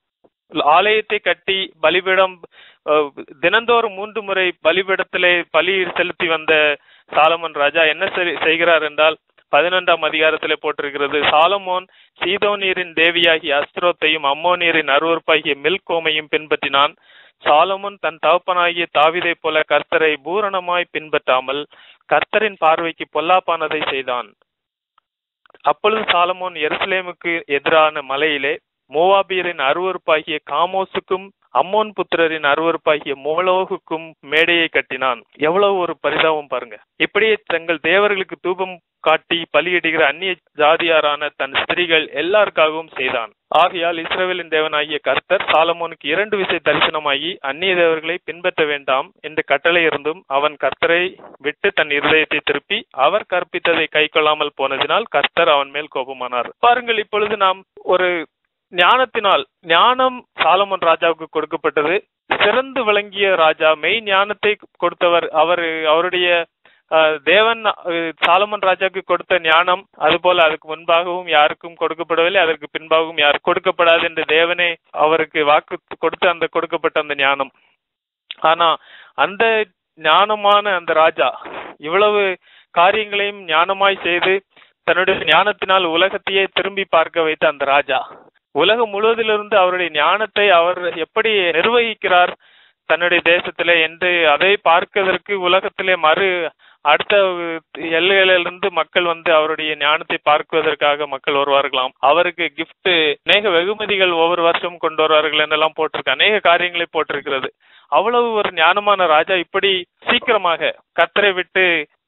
ஆலயத்தை கட்டி பலிபீடம் அஹ், தினந்தோறும் மூன்று முறை பலிபீடத்திலே பலி செலுத்தி வந்த சாலமன் ராஜா என்ன செய்- செய்கிறார் என்றால் பதினொன்றாம் அதிகாரத்திலே போட்டிருக்கிறது சாலமோன் சீதோனீரின் தேவியாகிய அஸ்திரோத்தையும் அம்மோனியரின் அருவருப்பாகிய மில்கோமையும் பின்பற்றினான் சாலமோன் தன் தகப்பனாகிய தாவீதைப் போல கர்த்தரை பூரணமாய் பின்பற்றாமல் கர்த்தரின் பார்வைக்கு பொல்லாப்பானதை செய்தான் அப்பொழுது சாலமோன் எருசலேமுக்கு எதிரான மலையிலே மோவாபியரின் அருவருப்பாகிய காமோசுக்கும் அம்மோன் புத்திரரின் அருவருப்பாகிய மோலோகுக்கும் மேடையை கட்டினான் எவ்வளவு ஒரு பரிதாபம் பாருங்க இப்படியே தங்கள் தேவர்களுக்கு தூபம் காட்டி பலியிடுகிற அந்நிய ஜாதியாரான தன் ஸ்திரீகள் எல்லாருக்காகவும் செய்தான் ஆகையால் இஸ்ரவேலின் தேவனாகிய கர்த்தர் சாலமோனுக்கு இரண்டு விசை தரிசனமாகி அந்நிய தேவர்களை பின்பற்ற வேண்டாம் என்று கட்டளை இருந்தும் அவன் கர்த்தரை விட்டு தன் இருதயத்தை திருப்பி அவர் கற்பித்ததை கை கொள்ளாமல் போனதினால் கர்த்தர் அவன் மேல் கோபமானார் பாருங்கள் இப்பொழுது நாம் ஒரு ஞானத்தினால் ஞானம் சாலமன் ராஜாவுக்கு கொடுக்கப்பட்டது சிறந்து விளங்கிய ராஜா மெய் ஞானத்தை கொடுத்தவர் அவர் அவருடைய அஹ், தேவன் அஹ், சாலமன் ராஜாவுக்கு கொடுத்த ஞானம் அதுபோல அதுக்கு முன்பாகவும் யாருக்கும் கொடுக்கப்படவில்லை அதற்கு பின்பாகவும் யார் கொடுக்கப்படாது என்று தேவனே அவருக்கு வாக்கு கொடுத்த அந்த கொடுக்கப்பட்ட அந்த ஞானம் ஆனா அந்த ஞானமான அந்த ராஜா இவ்வளவு காரியங்களையும் ஞானமாய் செய்து தன்னுடைய ஞானத்தினால் உலகத்தையே திரும்பி பார்க்க வைத்த அந்த ராஜா உலகம் முழுவதிலிருந்து அவருடைய ஞானத்தை அவர் எப்படி நிர்வகிக்கிறார் தன்னுடைய தேசத்திலே என்று அதை பார்ப்பதற்கு உலகத்திலே மறு அடுத்த எல்லைகளிலிருந்து மக்கள் வந்து அவருடைய ஞானத்தை பார்க்குவதற்காக மக்கள் வருவார்களாம் அவருக்கு gift அநேக வெகுமதிகள் ஒவ்வொரு வருஷமும் கொண்டு வருவார்கள் என்றெல்லாம் போட்டிருக்கு அநேக காரியங்களை போட்டிருக்கிறது அவ்வளவு ஒரு ஞானமான ராஜா இப்படி சீக்கிரமாக கத்தரை விட்டு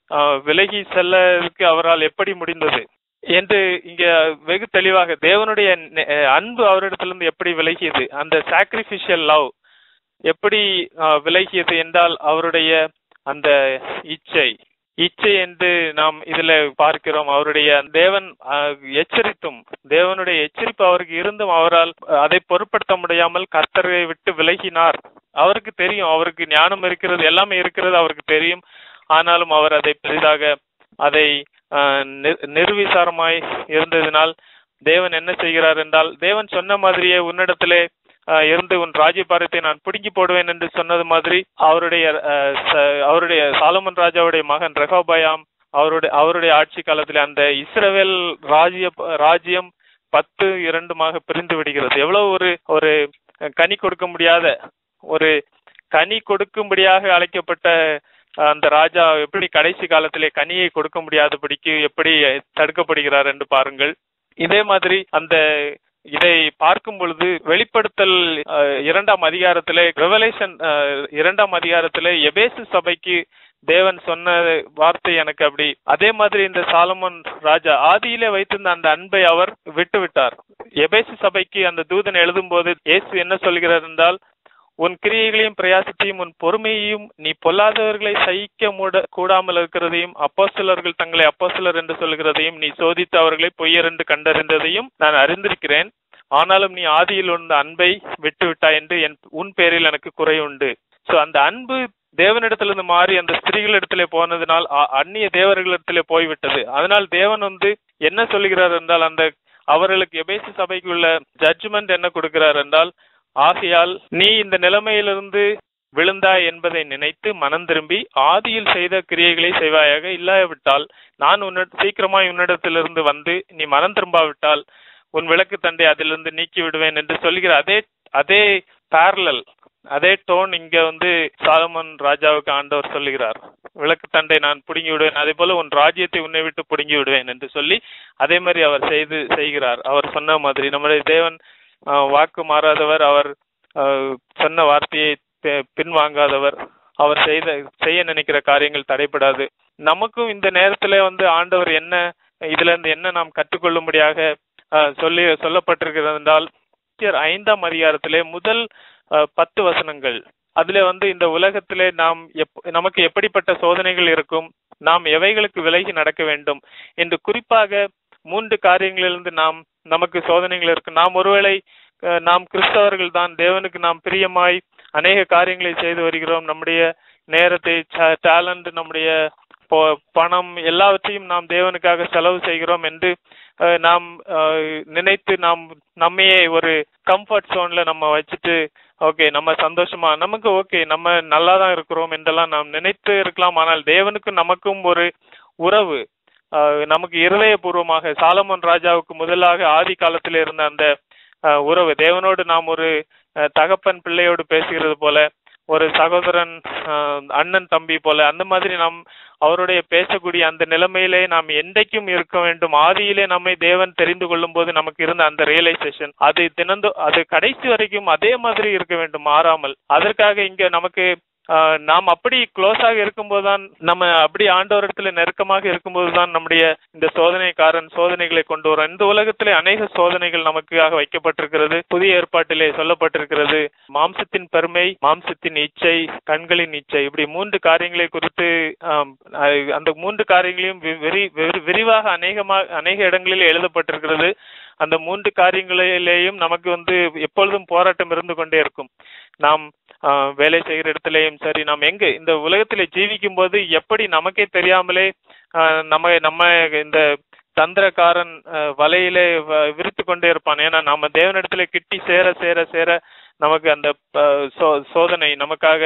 ஆஹ், விலகி செல்லதுக்கு அவரால் எப்படி முடிந்தது என்று இங்க வெகு தெளிவாக தேவனுடைய நெ- அன்பு அவரிடத்திலிருந்து எப்படி விலகியது அந்த சாக்ரிபிஷியல் லவ் எப்படி ஆஹ், விலகியது என்றால் அவருடைய அந்த இச்சை இச்சை என்று நாம் இதுல பார்க்கிறோம் அவருடைய தேவன் ஆஹ், எச்சரித்தும் தேவனுடைய எச்சரிப்பு அவருக்கு இருந்தும் அவரால் அதை பொருட்படுத்த முடியாமல் கர்த்தரை விட்டு விலகினார் அவருக்கு தெரியும் அவருக்கு ஞானம் இருக்கிறது எல்லாமே இருக்கிறது அவருக்கு தெரியும் ஆனாலும் அவர் அதை பெரிதாக அதை ஆஹ், நிர்- நிர்விசாரமாய் இருந்ததினால் தேவன் என்ன செய்கிறார் என்றால் தேவன் சொன்ன மாதிரியே உன்னிடத்திலே ஆஹ், இருந்து உன் ராஜ்யபாரத்தை நான் பிடுங்கி போடுவேன் என்று சொன்னது மாதிரி அவருடைய ஆஹ், ச- அவருடைய சாலமன் ராஜாவுடைய மகன் ரெகோபயாம் அவருடைய அவருடைய ஆட்சி காலத்தில் அந்த இஸ்ரவேல் ராஜ்ய ராஜ்யம் பத்து இரண்டுமாக பிரிந்து விடுகிறது எவ்வளவு ஒரு ஒரு கனி கொடுக்க முடியாத ஒரு கனி கொடுக்கும்படியாக அழைக்கப்பட்ட அந்த ராஜா எப்படி கடைசி காலத்திலே கனியை கொடுக்க முடியாதபடிக்கு எப்படி தடுக்கப்படுகிறார் என்று பாருங்கள் இதே மாதிரி அந்த இதை பார்க்கும் பொழுது வெளிப்படுத்தல் அஹ், இரண்டாம் அதிகாரத்திலே ரெவலேஷன் இரண்டாம் அதிகாரத்திலே எபேசு சபைக்கு தேவன் சொன்ன வார்த்தை எனக்கு அப்படி அதே மாதிரி இந்த சாலமன் ராஜா ஆதியிலே வைத்திருந்த அந்த அன்பை அவர் விட்டு விட்டார் எபேசு சபைக்கு அந்த தூதன் எழுதும்போது இயேசு என்ன சொல்கிறார் என்றால் உன் கிரியைகளையும் பிரயாசத்தையும் உன் பொறுமையையும் நீ பொல்லாதவர்களை சகிக்க மூட கூடாமல் இருக்கிறதையும் அப்போஸ்தலர்கள் தங்களை அப்போஸ்தலர் என்று சொல்கிறதையும் நீ சோதித்து அவர்களை பொய்யர் என்று கண்டறிந்ததையும் நான் அறிந்திருக்கிறேன் ஆனாலும் நீ ஆதியில் உள்ள அன்பை விட்டு விட்டாய் என்று என் உன் பேரில் எனக்கு குறை உண்டு சோ அந்த அன்பு தேவனிடத்திலிருந்து மாறி அந்த ஸ்திரீகளிடத்திலே போனதினால் அ- அந்நிய தேவர்களிடத்திலே போய்விட்டது அதனால் தேவன் வந்து என்ன சொல்கிறார் என்றால் அந்த அவர்களுக்கு எபேசு சபைக்கு உள்ள ஜட்ஜ்மெண்ட் என்ன கொடுக்கிறார் என்றால் ஆகையால் நீ இந்த நிலைமையிலிருந்து விழுந்தாய் என்பதை நினைத்து மனம் திரும்பி ஆதியில் செய்த கிரியைகளை செய்வாயாக இல்லாவிட்டால் நான் உன்ன சீக்கிரமாய் உன்னிடத்திலிருந்து வந்து நீ மனம் திரும்பாவிட்டால் உன் விளக்கு தண்டை அதிலிருந்து நீக்கி விடுவேன் என்று சொல்கிற அதே அதே parallel அதே டோன் இங்க வந்து சாலமன் ராஜாவுக்கு ஆண்டவர் சொல்லுகிறார் விளக்கு தண்டை நான் பிடுங்கி விடுவேன் அதே போல உன் ராஜ்யத்தை உன்னை விட்டு பிடுங்கி விடுவேன் என்று சொல்லி அதே மாதிரி அவர் செய்து செய்கிறார் அவர் சொன்ன மாதிரி நம்முடைய தேவன் ஆஹ், வாக்கு மாறாதவர் அவர் ஆஹ், சொன்ன வார்த்தையை பி- பின்வாங்காதவர் அவர் செய்த செய்ய நினைக்கிற காரியங்கள் தடைப்படாது நமக்கும் இந்த நேரத்துல வந்து ஆண்டவர் என்ன இதுல இருந்து என்ன நாம் கற்றுக்கொள்ளும்படியாக ஆஹ், சொல்லி சொல்லப்பட்டிருக்கிறது என்றால் எபேசியர் ஐந்தாம் அதிகாரத்திலே முதல் ஆஹ், பத்து வசனங்கள் அதுல வந்து இந்த உலகத்திலே நாம் எப்- நமக்கு எப்படிப்பட்ட சோதனைகள் இருக்கும் நாம் எவைகளுக்கு விலகி நடக்க வேண்டும் என்று குறிப்பாக மூன்று காரியங்களிலிருந்து நாம் நமக்கு சோதனைகள் இருக்கு நாம் ஒருவேளை அஹ், நாம் கிறிஸ்தவர்கள் தான் தேவனுக்கு நாம் பிரியமாய் அநேக காரியங்களை செய்து வருகிறோம் நம்முடைய நேரத்தை டேலண்ட் நம்முடைய பொ- பணம் எல்லாவற்றையும் நாம் தேவனுக்காக செலவு செய்கிறோம் என்று அஹ், நாம் அஹ், நினைத்து நாம் நம்மையே ஒரு கம்ஃபர்ட் ஜோன்ல நம்ம வச்சுட்டு ஓகே நம்ம சந்தோஷமா நமக்கு ஓகே நம்ம நல்லா தான் இருக்கிறோம் என்றெல்லாம் நாம் நினைத்து இருக்கலாம் ஆனால் தேவனுக்கும் நமக்கும் ஒரு உறவு அஹ், நமக்கு இருதயபூர்வமாக சாலமன் ராஜாவுக்கு முதலாக ஆதி காலத்தில் இருந்த அந்த அஹ், உறவு தேவனோடு நாம் ஒரு அஹ், தகப்பன் பிள்ளையோடு பேசுகிறது போல ஒரு சகோதரன் அஹ், அண்ணன் தம்பி போல அந்த மாதிரி நாம் அவருடைய பேசக்கூடிய அந்த நிலைமையிலே நாம் என்றைக்கும் இருக்க வேண்டும் ஆதியிலே நம்மை தேவன் தெரிந்து கொள்ளும் போது நமக்கு இருந்த அந்த ரியலைசேஷன் அது தினந்தோ அது கடைசி வரைக்கும் அதே மாதிரி இருக்க வேண்டும் மாறாமல் அதற்காக இங்க நமக்கு ஆஹ், நாம் அப்படி க்ளோஸாக இருக்கும்போது தான் நம்ம அப்படி ஆண்டவரிடத்துல நெருக்கமாக இருக்கும்போது தான் நம்முடைய இந்த சோதனைக்காரன் சோதனைகளை கொண்டு வரும் இந்த உலகத்திலே அநேக சோதனைகள் நமக்காக வைக்கப்பட்டிருக்கிறது புதிய ஏற்பாட்டிலே சொல்லப்பட்டிருக்கிறது மாம்சத்தின் பெருமை மாம்சத்தின் இச்சை கண்களின் இச்சை இப்படி மூன்று காரியங்களை குறித்து ஆம், அஹ், அந்த மூன்று காரியங்களையும் வி- விரி விரி- விரிவாக அநேகமாக அநேக இடங்களில் எழுதப்பட்டிருக்கிறது அந்த மூன்று காரியங்களிலேயும் நமக்கு வந்து எப்பொழுதும் போராட்டம் இருந்து கொண்டே இருக்கும் நாம் ஆஹ், வேலை செய்கிற இடத்துலயும் சரி நாம் எங்க இந்த உலகத்திலே ஜீவிக்கும் போது எப்படி நமக்கே தெரியாமலே ஆஹ், நம்ம நம்ம இந்த தந்திரக்காரன் ஆஹ், வலையிலே வ- விரித்து கொண்டே இருப்பான் ஏன்னா நம்ம தேவனிடத்துல கிட்டி சேர சேர சேர நமக்கு அந்த ஆஹ், சோ- சோதனை நமக்காக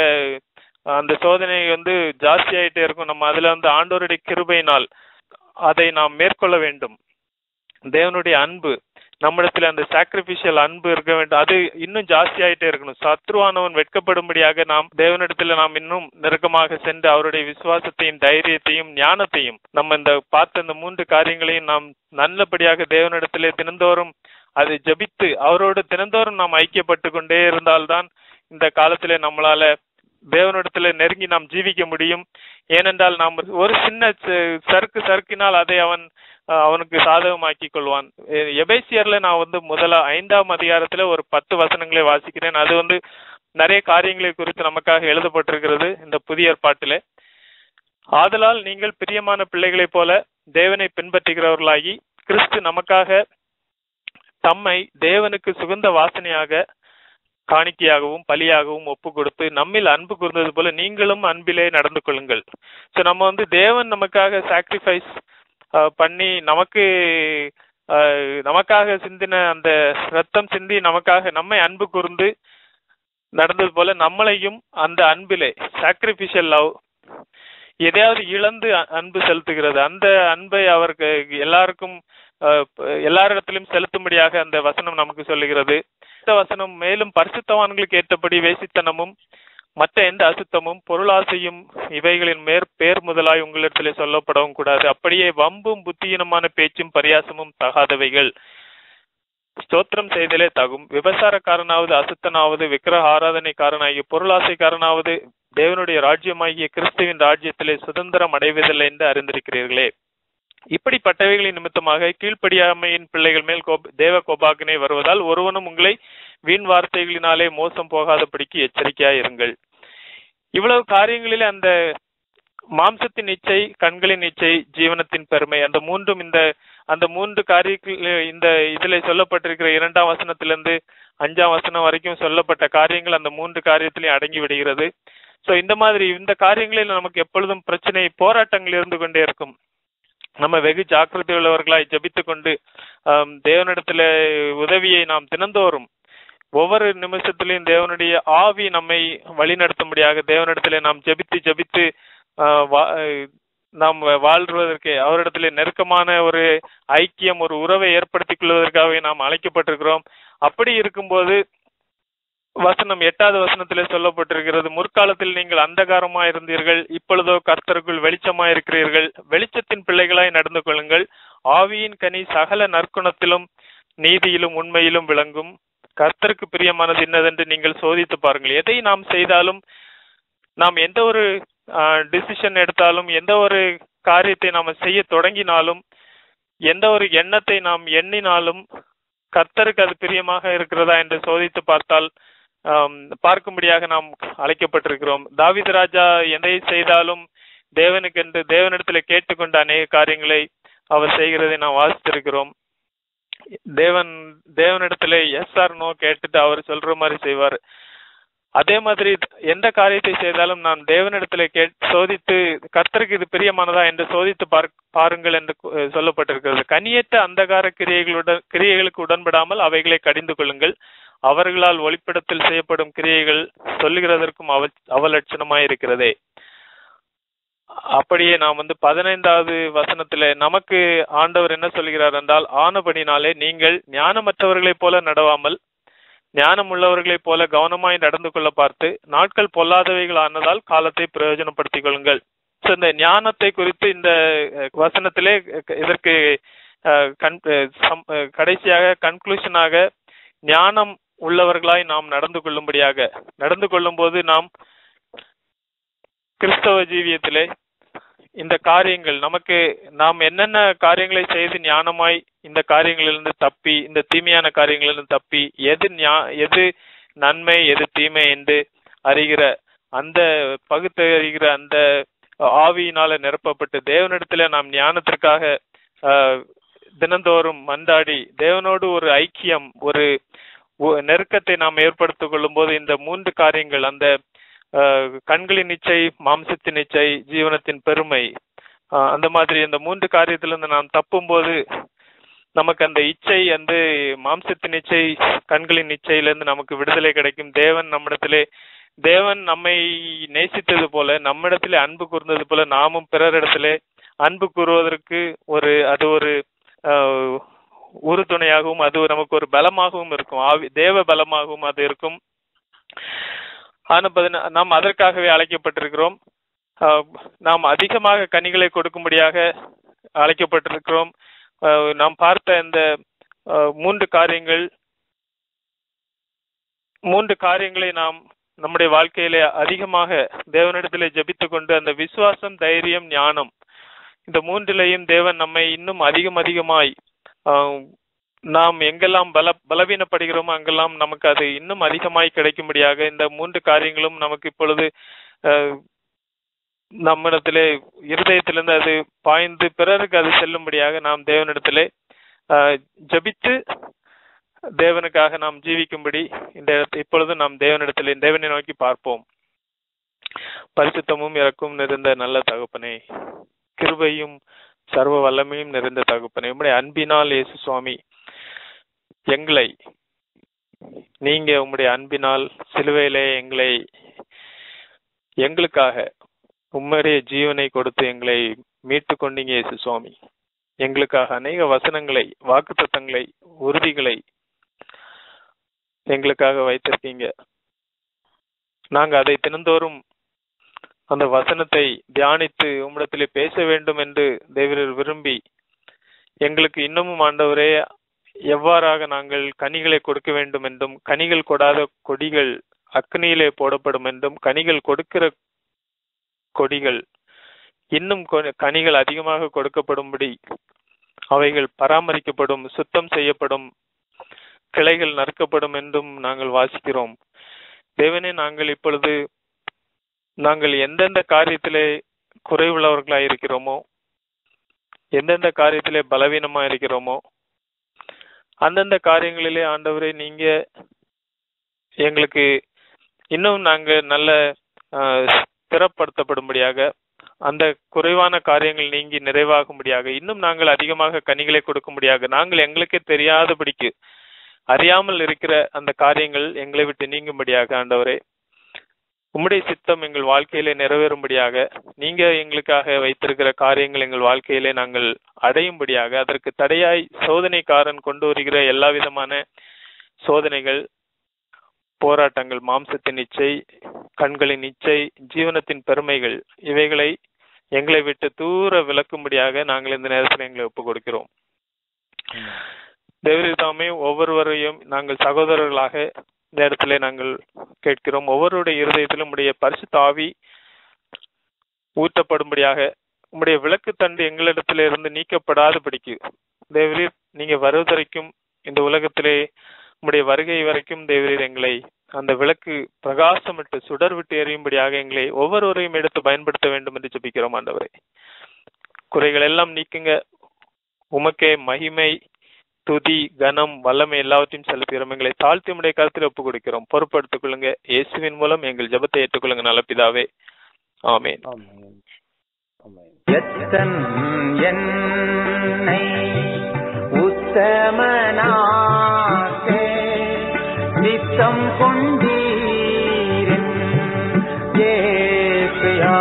அந்த சோதனை வந்து ஜாஸ்தியாயிட்டே இருக்கும் நம்ம அதுல வந்து ஆண்டோருடைய கிருபையினால் அதை நாம் மேற்கொள்ள வேண்டும் தேவனுடைய அன்பு நம்மிடத்துல அந்த சாக்ரிபிஷியல் அன்பு இருக்க வேண்டும் அது இன்னும் ஜாஸ்தியாயிட்டே இருக்கணும் சத்ருவானவன் வெட்கப்படும்படியாக நாம் தேவனிடத்துல நாம் இன்னும் நெருக்கமாக சென்று அவருடைய விசுவாசத்தையும் தைரியத்தையும் ஞானத்தையும் நம்ம இந்த பார்த்த இந்த மூன்று காரியங்களையும் நாம் நல்லபடியாக தேவனிடத்திலே தினந்தோறும் அதை ஜெபித்து அவரோடு தினந்தோறும் நாம் ஐக்கியப்பட்டு கொண்டே இருந்தால்தான் இந்த காலத்திலே நம்மளால தேவனிடத்துல நெருங்கி நாம் ஜீவிக்க முடியும் ஏனென்றால் நாம் ஒரு சின்ன ச- சறுக்கு சறுக்கினால் அதை அவன் அஹ், அவனுக்கு சாதகமாக்கிக் கொள்வான் எ- எபேசியர்ல நான் வந்து முதல்ல ஐந்தாம் அதிகாரத்துல ஒரு பத்து வசனங்களை வாசிக்கிறேன் அது வந்து நிறைய காரியங்களை குறித்து நமக்காக எழுதப்பட்டிருக்கிறது இந்த புதிய ஏற்பாட்டிலே ஆதலால் நீங்கள் பிரியமான பிள்ளைகளைப் போல தேவனை பின்பற்றுகிறவர்களாகி கிறிஸ்து நமக்காக தம்மை தேவனுக்கு சுகந்த வாசனையாக காணிக்கையாகவும் பலியாகவும் ஒப்பு கொடுத்து நம்மில் அன்பு கூர்ந்தது போல நீங்களும் அன்பிலே நடந்து கொள்ளுங்கள் ஸோ நம்ம வந்து தேவன் நமக்காக சாக்ரிஃபைஸ் பண்ணி நமக்கு அஹ், நமக்காக சிந்தின அந்த ரத்தம் சிந்தி நமக்காக நம்மை அன்பு கூர்ந்து நடந்தது போல நம்மளையும் அந்த அன்பிலே சாக்ரிஃபிஷியல் லவ் எதையாவது இழந்து அ- அன்பு செலுத்துகிறது அந்த அன்பை அவருக்கு எல்லாருக்கும் அஹ், ப- எல்லாரிடத்திலும் செலுத்தும்படியாக அந்த வசனம் நமக்கு சொல்லுகிறது இந்த வசனம் மேலும் பரிசுத்தவான்களுக்கு ஏற்றபடி வேசித்தனமும் மற்ற எந்த அசுத்தமும் பொருளாசையும் இவைகளின் மேற் பேர் முதலாய் உங்களிடத்திலே சொல்லப்படவும் கூடாது அப்படியே வம்பும் புத்தியீனமான பேச்சும் பரியாசமும் தகாதவைகள் ஸ்தோத்திரம் செய்தலே தகும் விபசாரக்காரனாவது அசுத்தனாவது விக்கிரக ஆராதனைக்காரனாகிய பொருளாசைக்காரனாவது தேவனுடைய ராஜ்யமாகிய கிறிஸ்துவின் ராஜ்யத்திலே சுதந்திரம் அடைவதில்லை என்று அறிந்திருக்கிறீர்களே இப்படிப்பட்டவைகளின் நிமித்தமாக கீழ்ப்படியாமையின் பிள்ளைகள் மேல் கோப தேவ கோபாக்கினை வருவதால் ஒருவனும் உங்களை வீண் வார்த்தைகளினாலே மோசம் போகாதபடிக்கு எச்சரிக்கையாயிருங்கள் இவ்வளவு காரியங்களிலே அந்த மாம்சத்தின் இச்சை கண்களின் இச்சை ஜீவனத்தின் பெருமை அந்த மூன்றும் இந்த அந்த மூன்று காரியங்கள் இந்த இதுல சொல்லப்பட்டிருக்கிற இரண்டாம் வசனத்திலிருந்து அஞ்சாம் வசனம் வரைக்கும் சொல்லப்பட்ட காரியங்கள் அந்த மூன்று காரியத்திலையும் அடங்கி விடுகிறது சோ இந்த மாதிரி இந்த காரியங்களில் நமக்கு எப்பொழுதும் பிரச்சனை போராட்டங்கள் இருந்து கொண்டே இருக்கும் நம்ம வெகு ஜாக்கிரதை உள்ளவர்களாய் ஜெபித்துக் கொண்டு ஆம், தேவனிடத்துல உதவியை நாம் தினந்தோறும் ஒவ்வொரு நிமிஷத்திலையும் தேவனுடைய ஆவி நம்மை வழிநடத்தும்படியாக தேவனிடத்திலே நாம் ஜெபித்து ஜெபித்து ஆ, வா- நாம் வாழ்வதற்கு அவரிடத்திலே நெருக்கமான ஒரு ஐக்கியம் ஒரு உறவை ஏற்படுத்திக் கொள்வதற்காக நாம் அழைக்கப்பட்டிருக்கிறோம் அப்படி இருக்கும்போது வசனம் எட்டாவது வசனத்திலே சொல்லப்பட்டிருக்கிறது முற்காலத்தில் நீங்கள் அந்தகாரமாய் இருந்தீர்கள் இப்பொழுதோ கர்த்தருக்குள் வெளிச்சமாய் இருக்கிறீர்கள் வெளிச்சத்தின் பிள்ளைகளாய் நடந்து கொள்ளுங்கள் ஆவியின் கனி சகல நற்குணத்திலும் நீதியிலும் உண்மையிலும் விளங்கும் கர்த்தருக்கு பிரியமானது இன்னதென்று நீங்கள் சோதித்து பாருங்கள் எதை நாம் செய்தாலும் நாம் எந்த ஒரு டிசிஷன் எடுத்தாலும் எந்த ஒரு காரியத்தை நாம் செய்ய தொடங்கினாலும் எந்த ஒரு எண்ணத்தை நாம் எண்ணினாலும் கர்த்தருக்கு அது பிரியமாக இருக்கிறதா என்று சோதித்து பார்த்தால் ஆம், பார்க்கும்படியாக நாம் அழைக்கப்பட்டிருக்கிறோம் தாவீது ராஜா எதை செய்தாலும் தேவனுக்கென்று தேவனிடத்தில் கேட்டுக்கொண்ட அநேக காரியங்களை அவர் செய்கிறதை நாம் வாசித்திருக்கிறோம் தேவன் தேவனிடத்துல எஸ் ஆர் நோ கேட்டுட்டு அவர் சொல்ற மாதிரி செய்வார் அதே மாதிரி எந்த காரியத்தை செய்தாலும் நாம் தேவனிடத்துல கேட் சோதித்து கர்த்தருக்கு இது பிரியமானதா என்று சோதித்து பார் பாருங்கள் என்று கு- சொல்லப்பட்டிருக்கிறது கனியற்ற அந்தகார கிரியைகளுடன் கிரியைகளுக்கு உடன்படாமல் அவைகளை கடிந்து கொள்ளுங்கள் அவர்களால் ஒளிப்படத்தில் செய்யப்படும் கிரியைகள் சொல்லுகிறதற்கும் அவ அவலட்சணமாய் இருக்கிறதே அப்படியே நாம் வந்து பதினைந்தாவது வசனத்துல நமக்கு ஆண்டவர் என்ன சொல்கிறார் என்றால் ஆனபடினாலே நீங்கள் ஞானமற்றவர்களைப் போல நடவாமல் ஞானம் உள்ளவர்களைப் போல கவனமாய் நடந்து கொள்ள பார்த்து நாட்கள் பொல்லாதவைகள் ஆனதால் காலத்தை பிரயோஜனப்படுத்திக் கொள்ளுங்கள் So, இந்த ஞானத்தை குறித்து இந்த அஹ், வசனத்திலே அஹ், இதற்கு அஹ், கண் அஹ், சம்- அஹ், கடைசியாக கன்க்ளூஷனாக ஞானம் உள்ளவர்களாய் நாம் நடந்து கொள்ளும்படியாக நடந்து கொள்ளும்போது நாம் கிறிஸ்தவ ஜீவியத்திலே இந்த காரியங்கள் நமக்கு நாம் என்னென்ன காரியங்களை செய்து ஞானமாய் இந்த காரியங்களிலிருந்து தப்பி இந்த தீமையான காரியங்களிலிருந்து தப்பி எது ஞா- எது நன்மை எது தீமை என்று அறிகிற அந்த பகுத்தறிகிற அந்த ஆவியினால நிரப்பப்பட்டு தேவனிடத்துல நாம் ஞானத்திற்காக ஆஹ், தினந்தோறும் மன்றாடி தேவனோடு ஒரு ஐக்கியம் ஒரு ஒ- நெருக்கத்தை நாம் ஏற்படுத்திக் கொள்ளும் போது இந்த மூன்று காரியங்கள் அந்த ஆஹ், கண்களின் இச்சை மாம்சத்தின் இச்சை ஜீவனத்தின் பெருமை ஆஹ், அந்த மாதிரி இந்த மூன்று காரியத்திலிருந்து நாம் தப்பும்போது நமக்கு அந்த இச்சை வந்து மாம்சத்தின் இச்சை கண்களின் இச்சையிலிருந்து நமக்கு விடுதலை கிடைக்கும் தேவன் நம்மிடத்திலே தேவன் நம்மை நேசித்தது போல நம்மிடத்திலே அன்பு கூர்ந்தது போல நாமும் பிறரிடத்திலே அன்பு கூறுவதற்கு ஒரு அது ஒரு ஆஹ், உறுதுணையாகவும் அது நமக்கு ஒரு பலமாகவும் இருக்கும் ஆவி தேவ பலமாகவும் அது இருக்கும் ஆனப்பது நாம் அதற்காகவே அழைக்கப்பட்டிருக்கிறோம் ஆஹ், நாம் அதிகமாக கனிகளை கொடுக்கும்படியாக அழைக்கப்பட்டிருக்கிறோம் ஆஹ், நாம் பார்த்த இந்த ஆஹ், மூன்று காரியங்கள் மூன்று காரியங்களை நாம் நம்முடைய வாழ்க்கையிலே அதிகமாக தேவனிடத்திலே ஜெபித்து கொண்டு அந்த விசுவாசம் தைரியம் ஞானம் இந்த மூன்றிலையும் தேவன் நம்மை இன்னும் அதிகம் அதிகமாய் ஆஹ், நாம் எங்கெல்லாம் பல பலவீனப்படுகிறோமோ அங்கெல்லாம் நமக்கு அது இன்னும் அதிகமாய் கிடைக்கும்படியாக இந்த மூன்று காரியங்களும் நமக்கு இப்பொழுது ஆஹ், நம்மிடத்திலே இருதயத்திலிருந்து அது பாய்ந்து பிறருக்கு அது செல்லும்படியாக நாம் தேவனிடத்திலே ஆஹ், ஜெபித்து தேவனுக்காக நாம் ஜீவிக்கும்படி இந்த இடத்து- இப்பொழுது நாம் தேவனிடத்திலே தேவனை நோக்கி பார்ப்போம் பரிசுத்தமும் இறக்கும் நிறைந்த நல்ல தகப்பனே கிருபையும் சர்வ வல்லமையும் நிறைந்த தகப்பனே உம்முடைய அன்பினால் இயேசு சுவாமி எங்களை நீங்க உம்முடைய அன்பினால் சிலுவையிலே எங்களை எங்களுக்காக உம்முடைய ஜீவனை கொடுத்து எங்களை மீட்டு கொண்டீங்க இயேசு சுவாமி எங்களுக்காக அநேக வசனங்களை வாக்குத்தத்தங்களை உறுதிகளை எங்களுக்காக வைத்திருக்கீங்க நாங்க அதை தினந்தோறும் அந்த வசனத்தை தியானித்து உம்மிடத்திலே பேச வேண்டும் என்று தேவரர் விரும்பி எங்களுக்கு இன்னமும் ஆண்டவரே எவ்வாறாக நாங்கள் கனிகளை கொடுக்க வேண்டும் என்றும் கனிகள் கொடாத கொடிகள் அக்னியிலே போடப்படும் என்றும் கனிகள் கொடுக்கிற கொடிகள் இன்னும் கொ- கனிகள் அதிகமாக கொடுக்கப்படும்படி அவைகள் பராமரிக்கப்படும் சுத்தம் செய்யப்படும் கிளைகள் நறுக்கப்படும் என்றும் நாங்கள் வாசிக்கிறோம் தேவனே நாங்கள் இப்பொழுது நாங்கள் எந்தெந்த காரியத்திலே குறைவுள்ளவர்களாய் இருக்கிறோமோ எந்தெந்த காரியத்திலே பலவீனமா இருக்கிறோமோ அந்தந்த காரியங்களிலே ஆண்டவரே நீங்க எங்களுக்கு இன்னும் நாங்க நல்ல ஆஹ், ஸ்திரப்படுத்தப்படும்படியாக அந்த குறைவான காரியங்கள் நீங்கி நிறைவாகும்படியாக இன்னும் நாங்கள் அதிகமாக கனிகளை கொடுக்கும்படியாக நாங்கள் எங்களுக்கே தெரியாதபடிக்கு அறியாமல் இருக்கிற அந்த காரியங்கள் எங்களை விட்டு நீங்கும்படியாக ஆண்டவரே உம்முடைய சித்தம் எங்கள் வாழ்க்கையிலே நிறைவேறும்படியாக நீங்க எங்களுக்காக வைத்திருக்கிற காரியங்கள் எங்கள் வாழ்க்கையிலே நாங்கள் அடையும்படியாக அதற்கு தடையாய் சோதனைக்காரன் கொண்டு வருகிற எல்லா விதமான சோதனைகள் போராட்டங்கள் மாம்சத்தின் இச்சை கண்களின் இச்சை ஜீவனத்தின் பெருமைகள் இவைகளை எங்களை விட்டு தூர விலக்கும்படியாக நாங்கள் இந்த நேரத்தில் எங்களை ஒப்புக் கொடுக்கிறோம் தேவரீர் தாமே ஒவ்வொருவரையும் நாங்கள் சகோதரர்களாக இந்த இடத்திலே நாங்கள் கேட்கிறோம் ஒவ்வொருடைய இருதயத்திலும் உடைய பரிசுத்த ஆவி ஊற்றப்படும்படியாக உம்முடைய விளக்கு தண்டு எங்களிடத்திலே இருந்து நீக்கப்படாதபடிக்கு தேவரீர் நீங்க வருவதற்கும் இந்த உலகத்திலே உம்முடைய வருகை வரைக்கும் தேவரீர் எங்களை அந்த விளக்கு பிரகாசமிட்டு சுடர் விட்டு எறியும்படியாக எங்களை ஒவ்வொருவரையும் எடுத்து பயன்படுத்த வேண்டும் என்று ஜெபிக்கிறோம் ஆண்டவரே குறைகள் எல்லாம் நீக்குங்க உமக்கே மகிமை துதி கனம் வல்லமை எல்லாவற்றையும் செலுத்துகிறோம் எங்களை தாழ்த்தி உடைய கருத்தில் ஒப்புக் கொடுக்கிறோம் பொறுப்படுத்திக் கொள்ளுங்க இயேசுவின் மூலம் எங்கள் ஜெபத்தை ஏற்றுக்கொள்ளுங்க நல்ல பிதாவே ஆமென் ஆமென் ஆமென் எத்தன் என்னை உத்தமனாக்க நித்தம் கொண்டீரின் ஏசையா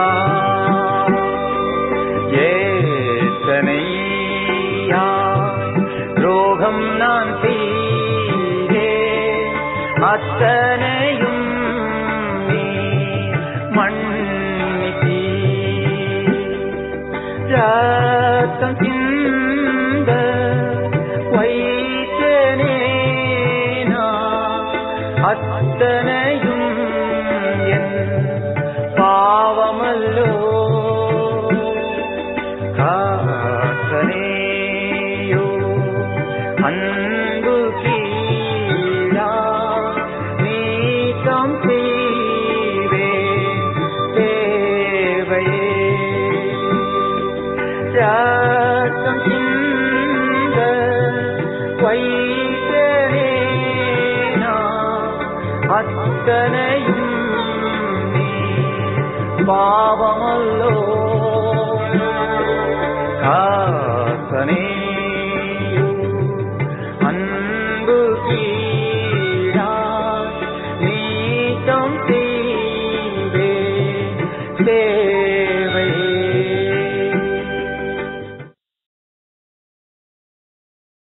ஏசனையா ரோகம் நான் செய்தே அத்தனையும் நீ மன்னித்தீர் ரத்தம் சிந்த வைத்தனே நான் அத்தனையும் என் பாவமல்லோ காத்தனேயோ அன்பு கீழா நீக்கம் செய்வே தேவையே ராத்தம் சிந்த வைத்தனே நான் அத்தனை